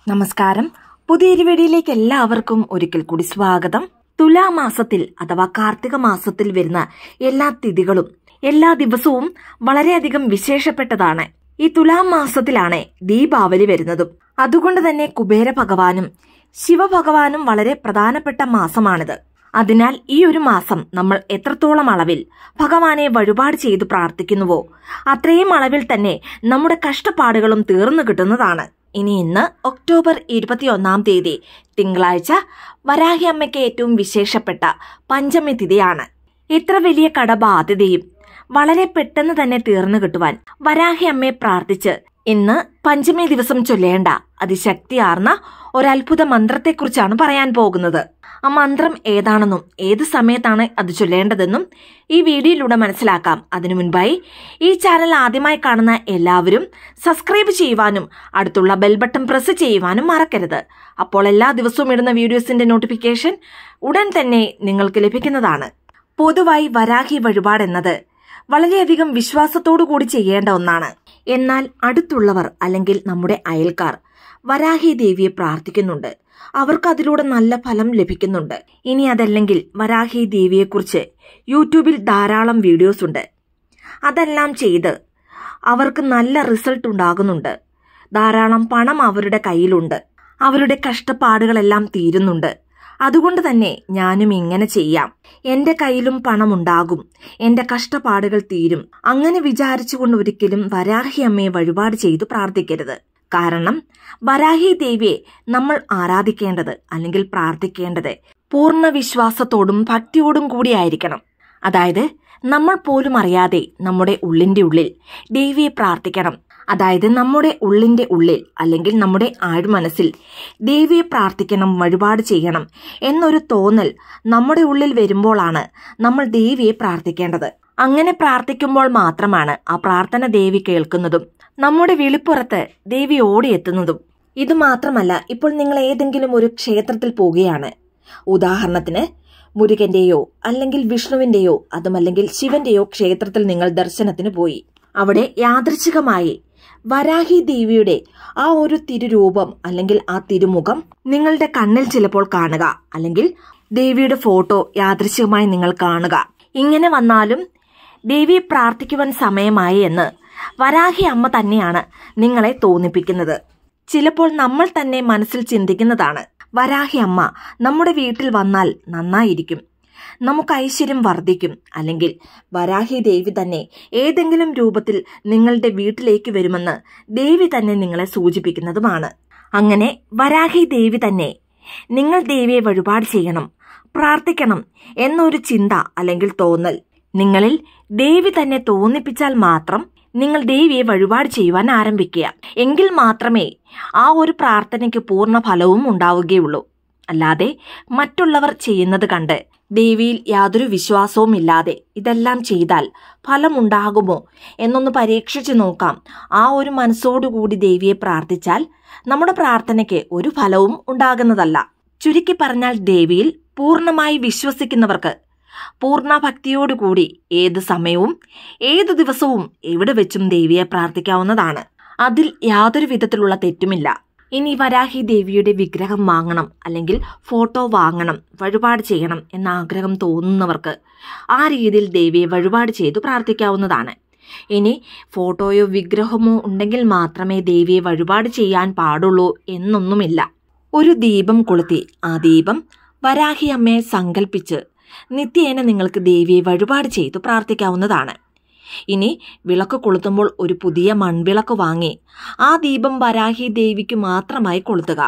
നമസ്കാരം പുതിയൊരു വീഡിയോയിലേക്ക് എല്ലാവർക്കും ഒരിക്കൽ കൂടി സ്വാഗതം തുലാമാസത്തിൽ അഥവാ കാർത്തിക മാസത്തിൽ വരുന്ന എല്ലാ തിഥികളും എല്ലാ ദിവസവും വളരെയധികം വിശേഷപ്പെട്ടതാണ് ഈ തുലാം മാസത്തിലാണ് ദീപാവലി വരുന്നതും അതുകൊണ്ട് തന്നെ കുബേര ഭഗവാനും ശിവഭഗവാനും വളരെ പ്രധാനപ്പെട്ട മാസമാണിത് അതിനാൽ ഈ ഒരു മാസം നമ്മൾ എത്രത്തോളം അളവിൽ ഭഗവാനെ വഴിപാട് ചെയ്തു പ്രാർത്ഥിക്കുന്നുവോ അത്രയും അളവിൽ തന്നെ നമ്മുടെ കഷ്ടപ്പാടുകളും തീർന്നു കിട്ടുന്നതാണ് ഇനി ഇന്ന് ഒക്ടോബർ ഇരുപത്തിയൊന്നാം തീയതി തിങ്കളാഴ്ച വരാഹി അമ്മയ്ക്ക് ഏറ്റവും വിശേഷപ്പെട്ട പഞ്ചമി തിഥിയാണ് ഇത്ര വലിയ കടബാധ്യതയും വളരെ പെട്ടെന്ന് തന്നെ തീർന്നു കിട്ടുവാൻ വരാഹി അമ്മയെ പ്രാർത്ഥിച്ച് ഇന്ന് പഞ്ചമി ദിവസം ചൊല്ലേണ്ട അതിശക്തിയാർന്ന ഒരത്ഭുത മന്ത്രത്തെക്കുറിച്ചാണ് പറയാൻ പോകുന്നത് ആ മന്ത്രം ഏതാണെന്നും ഏത് സമയത്താണ് അത് ചൊല്ലേണ്ടതെന്നും ഈ വീഡിയോയിലൂടെ മനസ്സിലാക്കാം അതിനു മുൻപായി ഈ ചാനൽ ആദ്യമായി കാണുന്ന എല്ലാവരും സബ്സ്ക്രൈബ് ചെയ്യുവാനും അടുത്തുള്ള ബെൽ ബട്ടൺ പ്രസ് ചെയ്യുവാനും മറക്കരുത് അപ്പോൾ എല്ലാ ദിവസവും ഇടുന്ന വീഡിയോസിന്റെ നോട്ടിഫിക്കേഷൻ ഉടൻ തന്നെ നിങ്ങൾക്ക് ലഭിക്കുന്നതാണ് പൊതുവായി വരാഹി വഴിപാട് എന്നത് വളരെയധികം വിശ്വാസത്തോടു കൂടി ചെയ്യേണ്ട ഒന്നാണ് എന്നാൽ അടുത്തുള്ളവർ അല്ലെങ്കിൽ നമ്മുടെ അയൽക്കാർ വരാഹി ദേവിയെ പ്രാർത്ഥിക്കുന്നുണ്ട് അവർക്ക് അതിലൂടെ നല്ല ഫലം ലഭിക്കുന്നുണ്ട് ഇനി അതല്ലെങ്കിൽ വരാഹി ദേവിയെക്കുറിച്ച് യൂട്യൂബിൽ ധാരാളം വീഡിയോസ് ഉണ്ട് അതെല്ലാം ചെയ്ത് അവർക്ക് നല്ല റിസൾട്ട് ഉണ്ടാകുന്നുണ്ട് ധാരാളം പണം അവരുടെ കയ്യിലുണ്ട് അവരുടെ കഷ്ടപ്പാടുകളെല്ലാം തീരുന്നുണ്ട് അതുകൊണ്ട് തന്നെ ഞാനും ഇങ്ങനെ ചെയ്യാം എന്റെ കയ്യിലും പണമുണ്ടാകും എന്റെ കഷ്ടപ്പാടുകൾ തീരും അങ്ങനെ വിചാരിച്ചുകൊണ്ട് ഒരിക്കലും വരാഹി അമ്മയെ വഴിപാട് ചെയ്തു പ്രാർത്ഥിക്കരുത് കാരണം വരാഹി ദേവിയെ നമ്മൾ ആരാധിക്കേണ്ടത് അല്ലെങ്കിൽ പ്രാർത്ഥിക്കേണ്ടത് പൂർണ്ണ വിശ്വാസത്തോടും ഭക്തിയോടും കൂടിയായിരിക്കണം അതായത് നമ്മൾ പോലും അറിയാതെ നമ്മുടെ ഉള്ളിന്റെ ഉള്ളിൽ ദേവിയെ പ്രാർത്ഥിക്കണം അതായത് നമ്മുടെ ഉള്ളിന്റെ ഉള്ളിൽ അല്ലെങ്കിൽ നമ്മുടെ ആഴ്മനസ്സിൽ ദേവിയെ പ്രാർത്ഥിക്കണം വഴിപാട് ചെയ്യണം എന്നൊരു തോന്നൽ നമ്മുടെ ഉള്ളിൽ വരുമ്പോഴാണ് നമ്മൾ ദേവിയെ പ്രാർത്ഥിക്കേണ്ടത് അങ്ങനെ പ്രാർത്ഥിക്കുമ്പോൾ മാത്രമാണ് ആ പ്രാർത്ഥന ദേവി കേൾക്കുന്നതും നമ്മുടെ വിളിപ്പുറത്ത് ദേവി ഓടിയെത്തുന്നതും ഇത് മാത്രമല്ല ഇപ്പോൾ നിങ്ങൾ ഏതെങ്കിലും ഒരു ക്ഷേത്രത്തിൽ പോവുകയാണ് ഉദാഹരണത്തിന് മുരുകന്റെയോ അല്ലെങ്കിൽ വിഷ്ണുവിന്റെയോ അതുമല്ലെങ്കിൽ ശിവന്റെയോ ക്ഷേത്രത്തിൽ നിങ്ങൾ ദർശനത്തിന് പോയി അവിടെ യാദൃച്ഛികമായി വരാഹി ദേവിയുടെ ആ ഒരു തിരുരൂപം അല്ലെങ്കിൽ ആ തിരുമുഖം നിങ്ങളുടെ കണ്ണിൽ ചിലപ്പോൾ കാണുക അല്ലെങ്കിൽ ദേവിയുടെ ഫോട്ടോ യാദൃച്ഛികമായി നിങ്ങൾ കാണുക ഇങ്ങനെ വന്നാലും ദേവിയെ പ്രാർത്ഥിക്കുവാൻ സമയമായി എന്ന് വരാഹി അമ്മ തന്നെയാണ് നിങ്ങളെ തോന്നിപ്പിക്കുന്നത് ചിലപ്പോൾ നമ്മൾ തന്നെ മനസ്സിൽ ചിന്തിക്കുന്നതാണ് വരാഹി അമ്മ നമ്മുടെ വീട്ടിൽ വന്നാൽ നന്നായിരിക്കും നമുക്ക് ഐശ്വര്യം വർദ്ധിക്കും അല്ലെങ്കിൽ വരാഹി ദേവി തന്നെ ഏതെങ്കിലും രൂപത്തിൽ നിങ്ങളുടെ വീട്ടിലേക്ക് വരുമെന്ന് ദേവി തന്നെ നിങ്ങളെ സൂചിപ്പിക്കുന്നതുമാണ് അങ്ങനെ വരാഹി ദേവി തന്നെ നിങ്ങൾ ദേവിയെ വഴിപാട് ചെയ്യണം പ്രാർത്ഥിക്കണം എന്നൊരു ചിന്ത അല്ലെങ്കിൽ തോന്നൽ നിങ്ങളിൽ ദേവി തന്നെ തോന്നിപ്പിച്ചാൽ മാത്രം നിങ്ങൾ ദേവിയെ വഴിപാട് ചെയ്യുവാൻ ആരംഭിക്കുക എങ്കിൽ മാത്രമേ ആ ഒരു പ്രാർത്ഥനയ്ക്ക് പൂർണ്ണ ഫലവും ഉണ്ടാവുകയുള്ളൂ അല്ലാതെ മറ്റുള്ളവർ ചെയ്യുന്നത് കണ്ട് ദേവിയിൽ യാതൊരു വിശ്വാസവും ഇല്ലാതെ ഇതെല്ലാം ചെയ്താൽ ഫലമുണ്ടാകുമോ എന്നൊന്ന് പരീക്ഷിച്ചു നോക്കാം ആ ഒരു മനസ്സോടുകൂടി ദേവിയെ പ്രാർത്ഥിച്ചാൽ നമ്മുടെ പ്രാർത്ഥനയ്ക്ക് ഒരു ഫലവും ഉണ്ടാകുന്നതല്ല ചുരുക്കി പറഞ്ഞാൽ ദേവിയിൽ പൂർണ്ണമായി വിശ്വസിക്കുന്നവർക്ക് പൂർണ്ണ ഭക്തിയോടുകൂടി ഏത് സമയവും ഏതു ദിവസവും എവിടെ വെച്ചും ദേവിയെ പ്രാർത്ഥിക്കാവുന്നതാണ് അതിൽ യാതൊരു വിധത്തിലുള്ള തെറ്റുമില്ല ഇനി വരാഹി ദേവിയുടെ വിഗ്രഹം വാങ്ങണം അല്ലെങ്കിൽ ഫോട്ടോ വാങ്ങണം വഴിപാട് ചെയ്യണം എന്ന ആഗ്രഹം തോന്നുന്നവർക്ക് ആ രീതിയിൽ ദേവിയെ വഴിപാട് ചെയ്തു പ്രാർത്ഥിക്കാവുന്നതാണ് ഇനി ഫോട്ടോയോ വിഗ്രഹമോ ഉണ്ടെങ്കിൽ മാത്രമേ ദേവിയെ വഴിപാട് ചെയ്യാൻ പാടുള്ളൂ എന്നൊന്നുമില്ല ഒരു ദീപം കൊളുത്തി ആ ദീപം വരാഹി അമ്മയെ സങ്കല്പിച്ച് നിത്യേന നിങ്ങൾക്ക് ദേവിയെ വഴിപാട് ചെയ്തു പ്രാർത്ഥിക്കാവുന്നതാണ് ഇനി വിളക്ക് കൊളുത്തുമ്പോൾ ഒരു പുതിയ മൺവിളക്ക് വാങ്ങി ആ ദീപം വരാഹി ദേവിക്ക് മാത്രമായി കൊളുത്തുക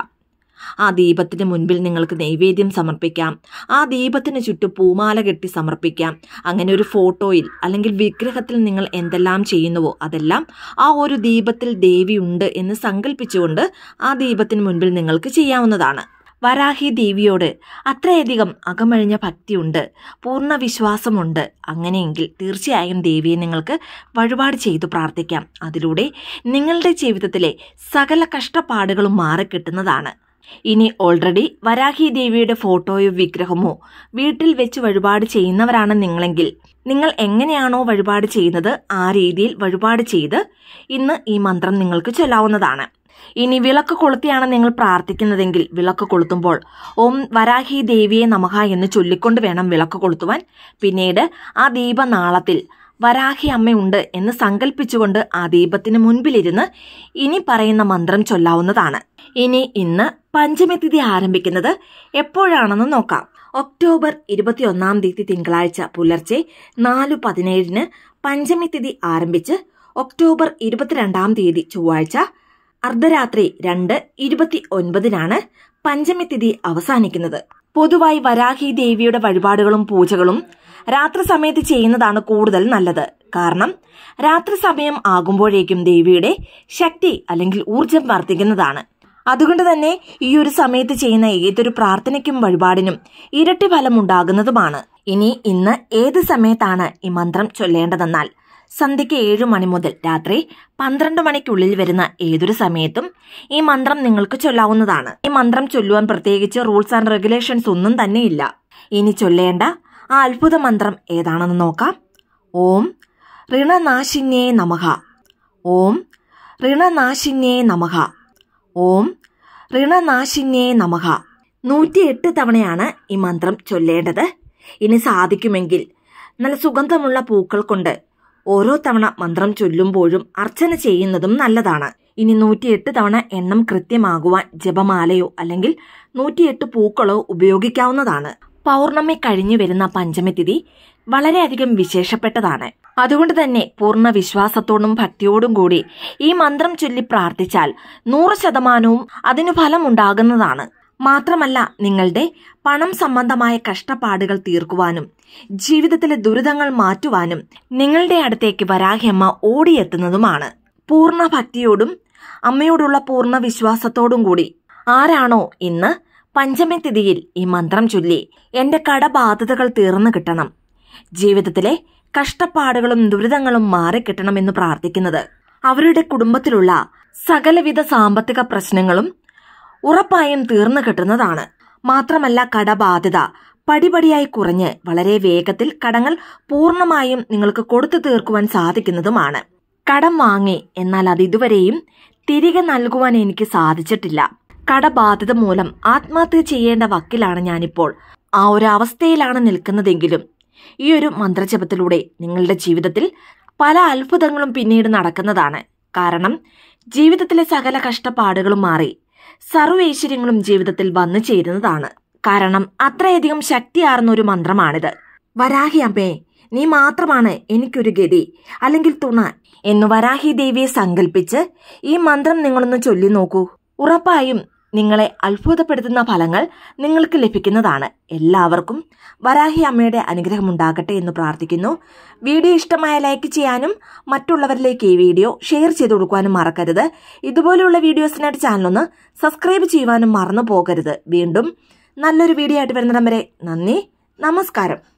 ആ ദീപത്തിന് മുൻപിൽ നിങ്ങൾക്ക് നൈവേദ്യം സമർപ്പിക്കാം ആ ദീപത്തിന് ചുറ്റും പൂമാല കെട്ടി സമർപ്പിക്കാം അങ്ങനെ ഒരു ഫോട്ടോയിൽ അല്ലെങ്കിൽ വിഗ്രഹത്തിൽ നിങ്ങൾ എന്തെല്ലാം ചെയ്യുന്നുവോ അതെല്ലാം ആ ഒരു ദീപത്തിൽ ദേവി ഉണ്ട് എന്ന് സങ്കല്പിച്ചുകൊണ്ട് ആ ദീപത്തിന് മുൻപിൽ നിങ്ങൾക്ക് ചെയ്യാവുന്നതാണ് വരാഹി ദേവിയോട് അത്രയധികം അകമഴിഞ്ഞ ഭക്തിയുണ്ട് പൂർണ്ണ വിശ്വാസമുണ്ട് അങ്ങനെയെങ്കിൽ തീർച്ചയായും ദേവിയെ നിങ്ങൾക്ക് വഴിപാട് ചെയ്തു പ്രാർത്ഥിക്കാം അതിലൂടെ നിങ്ങളുടെ ജീവിതത്തിലെ സകല കഷ്ടപ്പാടുകളും മാറിക്കിട്ടുന്നതാണ് ഇനി ഓൾറെഡി വരാഹി ദേവിയുടെ ഫോട്ടോയോ വിഗ്രഹമോ വീട്ടിൽ വെച്ച് വഴിപാട് ചെയ്യുന്നവരാണ് നിങ്ങളെങ്കിൽ നിങ്ങൾ എങ്ങനെയാണോ വഴിപാട് ചെയ്യുന്നത് ആ രീതിയിൽ വഴിപാട് ചെയ്ത് ഇന്ന് ഈ മന്ത്രം നിങ്ങൾക്ക് ചൊല്ലാവുന്നതാണ് ഇനി വിളക്ക് കൊളുത്തിയാണ് നിങ്ങൾ പ്രാർത്ഥിക്കുന്നതെങ്കിൽ വിളക്ക് കൊളുത്തുമ്പോൾ ഓം വരാഹി ദേവിയെ നമഹ എന്ന് ചൊല്ലിക്കൊണ്ട് വേണം വിളക്ക് കൊളുത്തുവാൻ പിന്നീട് ആ ദീപനാളത്തിൽ വരാഹി അമ്മയുണ്ട് എന്ന് സങ്കല്പിച്ചുകൊണ്ട് ആ ദീപത്തിന് മുൻപിലിരുന്ന് ഇനി പറയുന്ന മന്ത്രം ചൊല്ലാവുന്നതാണ് ഇനി ഇന്ന് പഞ്ചമി തിഥി ആരംഭിക്കുന്നത് എപ്പോഴാണെന്ന് നോക്കാം ഒക്ടോബർ ഇരുപത്തിയൊന്നാം തീയതി തിങ്കളാഴ്ച പുലർച്ചെ നാലു പതിനേഴിന് പഞ്ചമി തിഥി ആരംഭിച്ച് ഒക്ടോബർ ഇരുപത്തിരണ്ടാം തീയതി ചൊവ്വാഴ്ച അർദ്ധരാത്രി രണ്ട് ഇരുപത്തി ഒൻപതിനാണ് പഞ്ചമി തിഥി അവസാനിക്കുന്നത് പൊതുവായി വരാഹി ദേവിയുടെ വഴിപാടുകളും പൂജകളും രാത്രി സമയത്ത് ചെയ്യുന്നതാണ് കൂടുതൽ നല്ലത് കാരണം രാത്രി സമയം ആകുമ്പോഴേക്കും ദേവിയുടെ ശക്തി അല്ലെങ്കിൽ ഊർജം വർദ്ധിക്കുന്നതാണ് അതുകൊണ്ട് തന്നെ ഈ ഒരു സമയത്ത് ചെയ്യുന്ന ഏതൊരു പ്രാർത്ഥനയ്ക്കും വഴിപാടിനും ഇരട്ടി ഫലം ഉണ്ടാകുന്നതുമാണ് ഇനി ഇന്ന് ഏത് സമയത്താണ് ഈ മന്ത്രം ചൊല്ലേണ്ടതെന്നാൽ സന്ധ്യയ്ക്ക് ഏഴു മണി മുതൽ രാത്രി പന്ത്രണ്ട് മണിക്കുള്ളിൽ വരുന്ന ഏതൊരു സമയത്തും ഈ മന്ത്രം നിങ്ങൾക്ക് ചൊല്ലാവുന്നതാണ് ഈ മന്ത്രം ചൊല്ലുവാൻ പ്രത്യേകിച്ച് റൂൾസ് ആൻഡ് റെഗുലേഷൻസ് ഒന്നും തന്നെയില്ല ഇനി ചൊല്ലേണ്ട ആ അത്ഭുത മന്ത്രം ഏതാണെന്ന് നോക്കാം ഓം ഋണനാശിന്യേ നമഃ ഓം ഋണനാശിന്യേ നമഃ ഓം ഋണനാശിന്യേ നമഃ നൂറ്റിയെട്ട് തവണയാണ് ഈ മന്ത്രം ചൊല്ലേണ്ടത് ഇനി സാധിക്കുമെങ്കിൽ നല്ല സുഗന്ധമുള്ള പൂക്കൾ കൊണ്ട് ഓരോ തവണ മന്ത്രം ചൊല്ലുമ്പോഴും അർച്ചന ചെയ്യുന്നതും നല്ലതാണ് ഇനി നൂറ്റിയെട്ട് തവണ എണ്ണം കൃത്യമാകുവാൻ ജപമാലയോ അല്ലെങ്കിൽ നൂറ്റിയെട്ട് പൂക്കളോ ഉപയോഗിക്കാവുന്നതാണ് പൗർണമി കഴിഞ്ഞു വരുന്ന പഞ്ചമി തിഥി വളരെയധികം വിശേഷപ്പെട്ടതാണ് അതുകൊണ്ട് തന്നെ പൂർണ്ണ വിശ്വാസത്തോടും ഭക്തിയോടും കൂടി ഈ മന്ത്രം ചൊല്ലി പ്രാർത്ഥിച്ചാൽ നൂറ് ശതമാനവും അതിനു ഫലമുണ്ടാകുന്നതാണ് മാത്രമല്ല നിങ്ങളുടെ പണം സംബന്ധമായ കഷ്ടപ്പാടുകൾ തീർക്കുവാനും ജീവിതത്തിലെ ദുരിതങ്ങൾ മാറ്റുവാനും നിങ്ങളുടെ അടുത്തേക്ക് വരാഹിയമ്മ ഓടിയെത്തുന്നതുമാണ് പൂർണ്ണ ഭക്തിയോടും അമ്മയോടുള്ള പൂർണ്ണ വിശ്വാസത്തോടും കൂടി ആരാണോ ഇന്ന് പഞ്ചമി തിഥിയിൽ ഈ മന്ത്രം ചൊല്ലി എന്റെ കടബാധ്യതകൾ തീർന്നു കിട്ടണം ജീവിതത്തിലെ കഷ്ടപ്പാടുകളും ദുരിതങ്ങളും മാറിക്കിട്ടണമെന്ന് പ്രാർത്ഥിക്കുന്നത് അവരുടെ കുടുംബത്തിലുള്ള സകലവിധ സാമ്പത്തിക പ്രശ്നങ്ങളും ഉറപ്പായും തീർന്നു കിട്ടുന്നതാണ് മാത്രമല്ല കടബാധ്യത പടിപടിയായി കുറഞ്ഞ് വളരെ വേഗത്തിൽ കടങ്ങൾ പൂർണ്ണമായും നിങ്ങൾക്ക് കൊടുത്തു തീർക്കുവാൻ സാധിക്കുന്നതുമാണ് കടം വാങ്ങി എന്നാൽ അത് ഇതുവരെയും തിരികെ നൽകുവാൻ എനിക്ക് സാധിച്ചിട്ടില്ല കടബാധ്യത മൂലം ആത്മഹത്യ ചെയ്യേണ്ട വക്കിലാണ് ഞാനിപ്പോൾ ആ ഒരു അവസ്ഥയിലാണ് നിൽക്കുന്നതെങ്കിലും ഈ ഒരു മന്ത്രജപത്തിലൂടെ നിങ്ങളുടെ ജീവിതത്തിൽ പല അത്ഭുതങ്ങളും പിന്നീട് നടക്കുന്നതാണ് കാരണം ജീവിതത്തിലെ സകല കഷ്ടപ്പാടുകളും മാറി സർവൈശ്വര്യങ്ങളും ജീവിതത്തിൽ വന്നു ചേരുന്നതാണ് കാരണം അത്രയധികം ശക്തിയാർന്ന ഒരു മന്ത്രമാണിത് വരാഹി അമ്മേ നീ മാത്രമാണ് എനിക്കൊരു ഗതി അല്ലെങ്കിൽ തുണ എന്ന് വരാഹി ദേവിയെ സങ്കല്പിച്ച് ഈ മന്ത്രം നിങ്ങളൊന്ന് ചൊല്ലി നോക്കൂ ഉറപ്പായും നിങ്ങളെ അത്ഭുതപ്പെടുത്തുന്ന ഫലങ്ങൾ നിങ്ങൾക്ക് ലഭിക്കുന്നതാണ് എല്ലാവർക്കും വരാഹി അമ്മയുടെ അനുഗ്രഹം ഉണ്ടാകട്ടെ എന്ന് പ്രാർത്ഥിക്കുന്നു വീഡിയോ ഇഷ്ടമായ ലൈക്ക് ചെയ്യാനും മറ്റുള്ളവരിലേക്ക് ഈ വീഡിയോ ഷെയർ ചെയ്ത് കൊടുക്കുവാനും മറക്കരുത് ഇതുപോലെയുള്ള വീഡിയോസിനായിട്ട് ചാനലൊന്ന് സബ്സ്ക്രൈബ് ചെയ്യുവാനും മറന്നു പോകരുത് വീണ്ടും നല്ലൊരു വീഡിയോ ആയിട്ട് വരുന്നിടം വരെ നന്ദി നമസ്കാരം